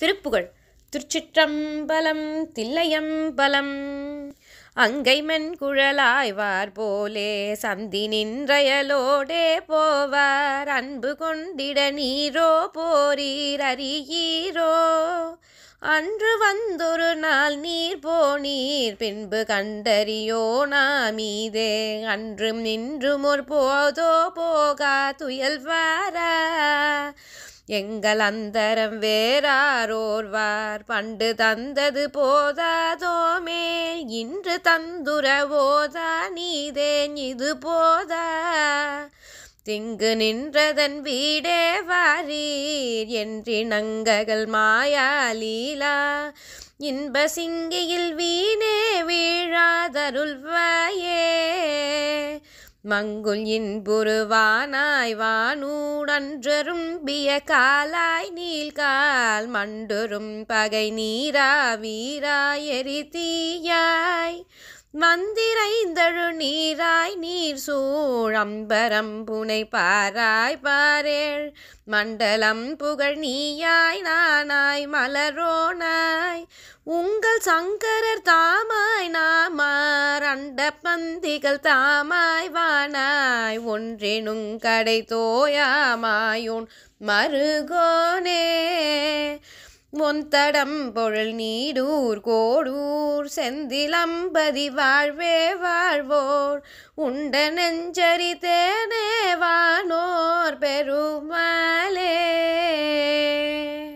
திருப்புகழ் திருச்சிற்றம்பலம் தில்லையம்பலம் அங்கை மென்குழலாய்வார் போலே சந்தி நின்றயலோடே போவார் அன்பு கொண்டிட நீரோ போரீர் அறியீரோ அன்று வந்தொரு நாள் நீர் போனீர் பின்பு கண்டறியோ நாமீதே அன்றும் நின்றும் ஒரு போதோ போகா துயல்வாரா எங்கள் அந்தரம் வேறாரோர்வார் பண்டு தந்தது போதாதோமே இன்று தந்துரவோதா நீதேன் இது போதா திங்கு நின்றதன் வீடே வாரீர் என்றிணங்ககள் மாயாலீலா இன்ப சிங்கியில் வீணே வீழாதருள்வாயே மங்குல் இன்புருவானாய் வானூடன்றரும்பிய காலாய் நீள்கால் மண்டுரும் பகை நீரா வீராய் எரிதீயாய் மந்திரைந்தழு நீராய் நீர் சூழம்பரம் புனை பாராய் பாரேள் மண்டலம் புகழ் நீயாய் நானாய் மலரோனாய் உங்கள் சங்கரர் தாமாய் நாமார் அண்ட பந்திகள் தாமாய் வானாய் ஒன்றெனுங் கடை தோயாமாயுன் மருகோனே மொந்தடம் பொருள் நீடூர் கோடூர் செந்திலம்பதி வாழ்வே வாழ்வோர் உண்ட நெஞ்சரி தேனே வானோர் பெருமாளே